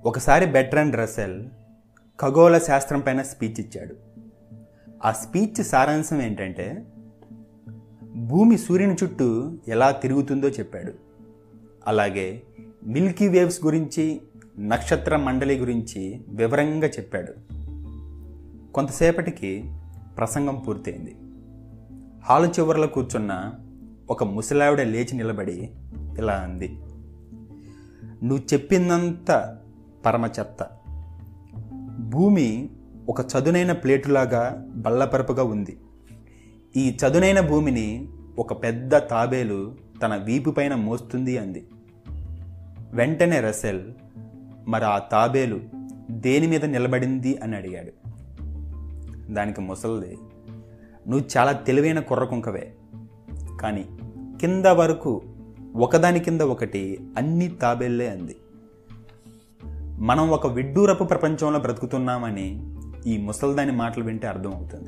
ఒకసారి Bertrand Russell ఖగోళ శాస్త్రం పైన స్పీచ్ ఇచ్చాడు ఆ స్పీచ్ సారాంశం ఏంటంటే భూమి సూర్యుని చుట్టూ ఎలా తిరుగుతుందో చెప్పాడు అలాగే మిల్కీ వేవ్స్ గురించి నక్షత్ర మండలి గురించి వివరంగా చెప్పాడు కొంతసేపటికి ప్రసంగం పూర్తయింది హాలు చివరలో కూర్చున్న ఒక ముసలావిడ లేచి నిలబడి ఇలా అంది నువ్వు చెప్పిందంత పరమ చెత్త భూమి ఒక చదునైన ప్లేటులాగా బల్లపరపుగా ఉంది ఈ చదునైన భూమిని ఒక పెద్ద తాబేలు తన వీపు పైన మోస్తుంది అంది వెంటనే రసెల్ మరి ఆ తాబేలు దేని మీద నిలబడింది అని అడిగాడు దానికి ముసలిది నువ్వు చాలా తెలివైన కుర్రకుంకవే కానీ కింద వరకు ఒకదాని కింద ఒకటి అన్ని తాబేళ్లే అంది మనం ఒక విడ్డూరపు ప్రపంచంలో బ్రతుకుతున్నామని ఈ ముసల్దాని మాటలు వింటే అర్థమవుతుంది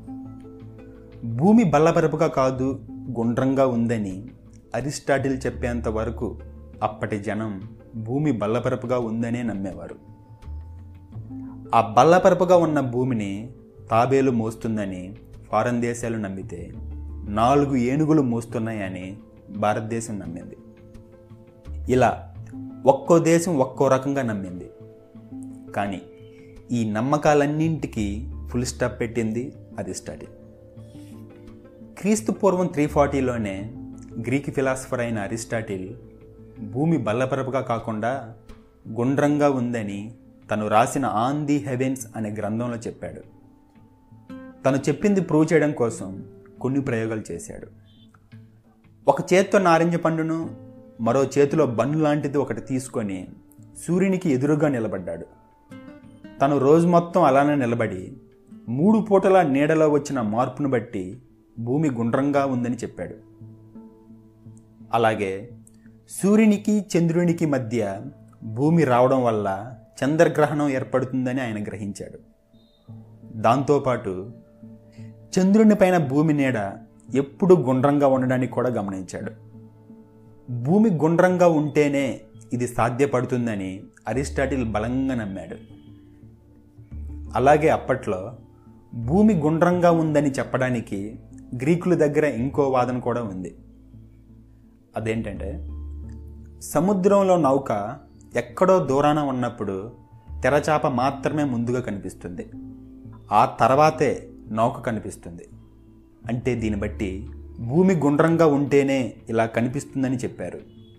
భూమి బల్లపరపుగా కాదు గుండ్రంగా ఉందని అరిస్టాటిల్ చెప్పేంత వరకు అప్పటి జనం భూమి బల్లపరపుగా ఉందనే నమ్మేవారు ఆ బల్లపరపుగా ఉన్న భూమిని తాబేలు మోస్తుందని ఫారెన్ దేశాలు నమ్మితే నాలుగు ఏనుగులు మోస్తున్నాయని భారతదేశం నమ్మింది ఇలా ఒక్కో దేశం ఒక్కో రకంగా నమ్మింది కానీ ఈ నమ్మకాలన్నింటికి ఫుల్ స్టాప్ పెట్టింది అరిస్టాటిల్ క్రీస్తు పూర్వం త్రీ ఫార్టీలోనే గ్రీక్ ఫిలాసఫర్ అయిన అరిస్టాటిల్ భూమి బల్లపరపుగా కాకుండా గుండ్రంగా ఉందని తను రాసిన ఆన్ ది హెవెన్స్ అనే గ్రంథంలో చెప్పాడు తను చెప్పింది ప్రూవ్ చేయడం కోసం కొన్ని ప్రయోగాలు చేశాడు ఒక చేత్తో నారింజ పండును మరో చేతిలో బన్ను లాంటిది ఒకటి తీసుకొని సూర్యునికి ఎదురుగా నిలబడ్డాడు తను రోజు మొత్తం అలానే నిలబడి మూడు పూటల నీడలో వచ్చిన మార్పును బట్టి భూమి గుండ్రంగా ఉందని చెప్పాడు అలాగే సూర్యునికి చంద్రునికి మధ్య భూమి రావడం వల్ల చంద్రగ్రహణం ఏర్పడుతుందని ఆయన గ్రహించాడు దాంతోపాటు చంద్రుని పైన భూమి నీడ ఎప్పుడు గుండ్రంగా ఉండడానికి కూడా గమనించాడు భూమి గుండ్రంగా ఉంటేనే ఇది సాధ్యపడుతుందని అరిస్టాటిల్ బలంగా నమ్మాడు అలాగే అప్పట్లో భూమి గుండ్రంగా ఉందని చెప్పడానికి గ్రీకుల దగ్గర ఇంకో వాదన కూడా ఉంది అదేంటంటే సముద్రంలో నౌక ఎక్కడో దూరాన ఉన్నప్పుడు తెరచాప మాత్రమే ముందుగా కనిపిస్తుంది ఆ తర్వాతే నౌక కనిపిస్తుంది అంటే దీన్ని బట్టి భూమి గుండ్రంగా ఉంటేనే ఇలా కనిపిస్తుందని చెప్పారు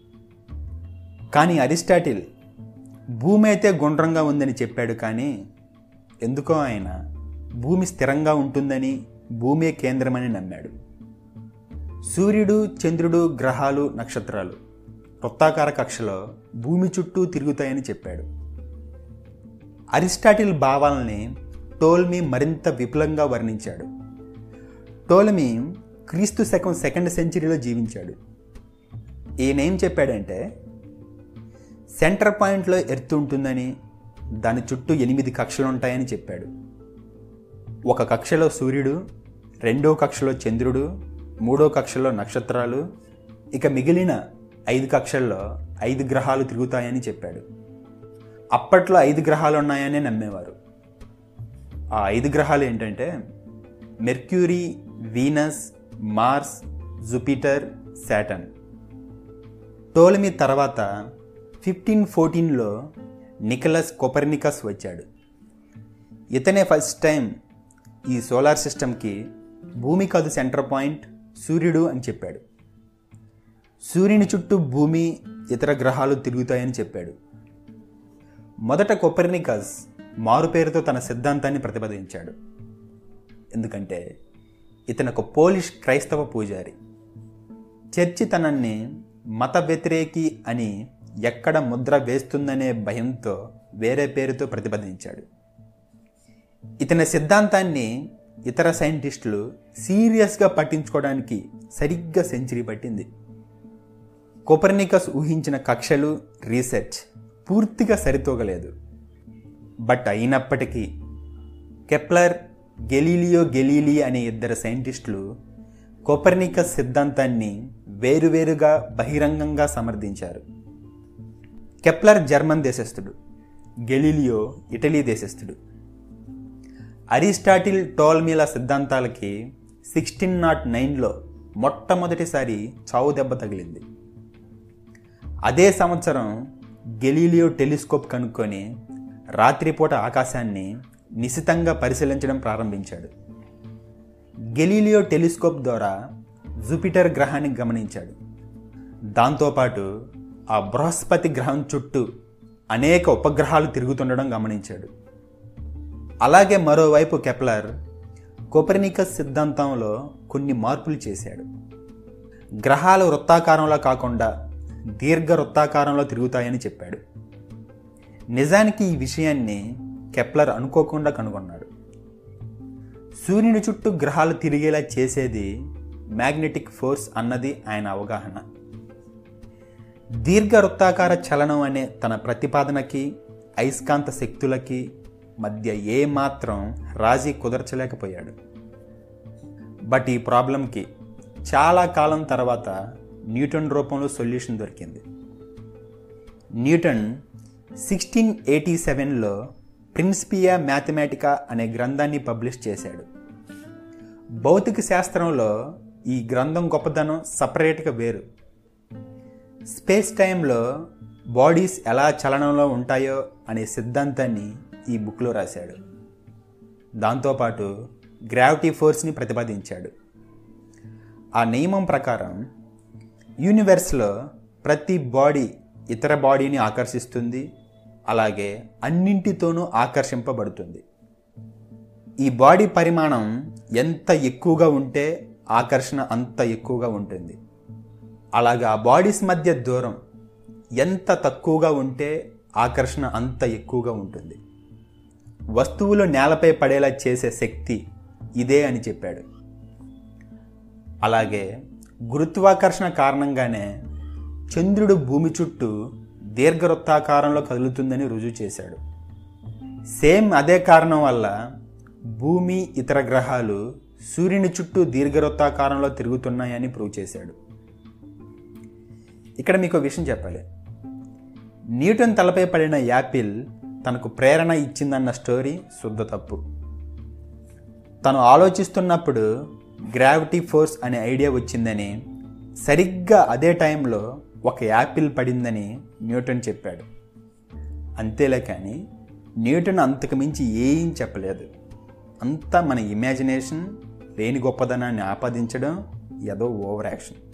కానీ అరిస్టాటిల్ భూమి అయితే గుండ్రంగా ఉందని చెప్పాడు కానీ ఎందుకో ఆయన భూమి స్థిరంగా ఉంటుందని భూమే కేంద్రమని నమ్మాడు సూర్యుడు చంద్రుడు గ్రహాలు నక్షత్రాలు వృత్తాకార కక్షలో భూమి చుట్టూ తిరుగుతాయని చెప్పాడు అరిస్టాటిల్ భావాలని టోల్మీ మరింత విపులంగా వర్ణించాడు టోల్మీ క్రీస్తు శకం సెకండ్ సెంచరీలో జీవించాడు ఈయనేం చెప్పాడంటే సెంటర్ పాయింట్లో ఎర్త్ ఉంటుందని దాని చుట్టూ ఎనిమిది కక్షలు ఉంటాయని చెప్పాడు ఒక కక్షలో సూర్యుడు రెండో కక్షలో చంద్రుడు మూడో కక్షలో నక్షత్రాలు ఇక మిగిలిన ఐదు కక్షల్లో ఐదు గ్రహాలు తిరుగుతాయని చెప్పాడు అప్పట్లో ఐదు గ్రహాలు ఉన్నాయని నమ్మేవారు ఆ ఐదు గ్రహాలు ఏంటంటే Mercury Venus Mars Jupiter Saturn Ptolemy తర్వాత ఫిఫ్టీన్ ఫోర్టీన్లో నికలస్ కొపర్నికస్ వచ్చాడు ఇతనే ఫస్ట్ టైం ఈ సోలార్ సిస్టమ్కి భూమి కాదు సెంటర్ పాయింట్ సూర్యుడు అని చెప్పాడు సూర్యుని చుట్టూ భూమి ఇతర గ్రహాలు తిరుగుతాయని చెప్పాడు మొదట కొపర్నికస్ మారు పేరుతో తన సిద్ధాంతాన్ని ప్రతిపాదించాడు ఎందుకంటే ఇతను ఒక పోలిష్ క్రైస్తవ పూజారి చర్చి తనన్ని మత వ్యతిరేకి అని ఎక్కడ ముద్ర వేస్తుందనే భయంతో వేరే పేరుతో ప్రతిపాదించాడు ఇతని సిద్ధాంతాన్ని ఇతర సైంటిస్టులు సీరియస్గా పట్టించుకోవడానికి సరిగ్గా సెంచరీ పట్టింది కోపర్నికస్ ఊహించిన కక్షలు రీసెర్చ్ పూర్తిగా సరితూగలేదు బట్ అయినప్పటికీ కెప్లర్ గెలీలియో గెలీలి అనే ఇద్దరు సైంటిస్టులు కోపర్నికస్ సిద్ధాంతాన్ని వేరువేరుగా బహిరంగంగా సమర్థించారు కెప్లర్ జర్మన్ దేశస్థుడు గెలీలియో ఇటలీ దేశస్థుడు అరిస్టాటిల్ టోల్మీల సిద్ధాంతాలకి సిక్స్టీన్ నాట్ నైన్లో మొట్టమొదటిసారి చావు దెబ్బ తగిలింది అదే సంవత్సరం గెలీలియో టెలిస్కోప్ కనుక్కొని రాత్రిపూట ఆకాశాన్ని నిశితంగా పరిశీలించడం ప్రారంభించాడు గెలీలియో టెలిస్కోప్ ద్వారా జూపిటర్ గ్రహాన్ని గమనించాడు దాంతోపాటు ఆ బృహస్పతి గ్రహం చుట్టూ అనేక ఉపగ్రహాలు తిరుగుతుండడం గమనించాడు అలాగే మరోవైపు కెప్లర్ కోపర్నికస్ సిద్ధాంతంలో కొన్ని మార్పులు చేశాడు గ్రహాలు వృత్తాకారంలో కాకుండా దీర్ఘ వృత్తాకారంలో తిరుగుతాయని చెప్పాడు నిజానికి ఈ విషయాన్ని కెప్లర్ అనుకోకుండా కనుగొన్నాడు సూర్యుని చుట్టూ గ్రహాలు తిరిగేలా చేసేది మ్యాగ్నెటిక్ ఫోర్స్ అన్నది ఆయన అవగాహన దీర్ఘ వృత్తాకార చలనం అనే తన ప్రతిపాదనకి అయస్కాంత శక్తులకి మధ్య ఏ మాత్రం రాజీ కుదర్చలేకపోయాడు బట్ ఈ ప్రాబ్లంకి చాలా కాలం తర్వాత న్యూటన్ రూపంలో సొల్యూషన్ దొరికింది న్యూటన్ సిక్స్టీన్ ఎయిటీ సెవెన్లో ప్రిన్సిపియా మ్యాథమెటికా అనే గ్రంథాన్ని పబ్లిష్ చేశాడు భౌతిక శాస్త్రంలో ఈ గ్రంథం గొప్పదనం సపరేట్గా వేరు స్పేస్ టైంలో బాడీస్ ఎలా చలనంలో ఉంటాయో అనే సిద్ధాంతాన్ని ఈ బుక్లో రాశాడు దాంతోపాటు గ్రావిటీ ఫోర్స్ని ప్రతిపాదించాడు ఆ నియమం ప్రకారం యూనివర్స్లో ప్రతి బాడీ ఇతర బాడీని ఆకర్షిస్తుంది అలాగే అన్నింటితోనూ ఆకర్షింపబడుతుంది ఈ బాడీ పరిమాణం ఎంత ఎక్కువగా ఉంటే ఆకర్షణ అంత ఎక్కువగా ఉంటుంది అలాగా ఆ బాడీస్ మధ్య దూరం ఎంత తక్కువగా ఉంటే ఆకర్షణ అంత ఎక్కువగా ఉంటుంది వస్తువులు నేలపై పడేలా చేసే శక్తి ఇదే అని చెప్పాడు అలాగే గురుత్వాకర్షణ కారణంగానే చంద్రుడు భూమి చుట్టూ దీర్ఘవృత్తాకారంలో కదులుతుందని రుజువు చేశాడు సేమ్ అదే కారణం వల్ల భూమి ఇతర గ్రహాలు సూర్యుని చుట్టూ దీర్ఘవృత్తాకారంలో తిరుగుతున్నాయని ప్రూవ్ చేశాడు ఇక్కడ మీకు విషయం చెప్పాలి న్యూటన్ తలపై పడిన యాపిల్ తనకు ప్రేరణ ఇచ్చిందన్న స్టోరీ శుద్ధ తప్పు తను ఆలోచిస్తున్నప్పుడు గ్రావిటీ ఫోర్స్ అనే ఐడియా వచ్చిందని సరిగ్గా అదే టైంలో ఒక యాపిల్ పడిందని న్యూటన్ చెప్పాడు అంతేలే కానీ న్యూటన్ అంతకు మించి ఏం చెప్పలేదు అంతా మన ఇమాజినేషన్ లేని గొప్పదనాన్ని ఆపాదించడం ఏదో ఓవర్ యాక్షన్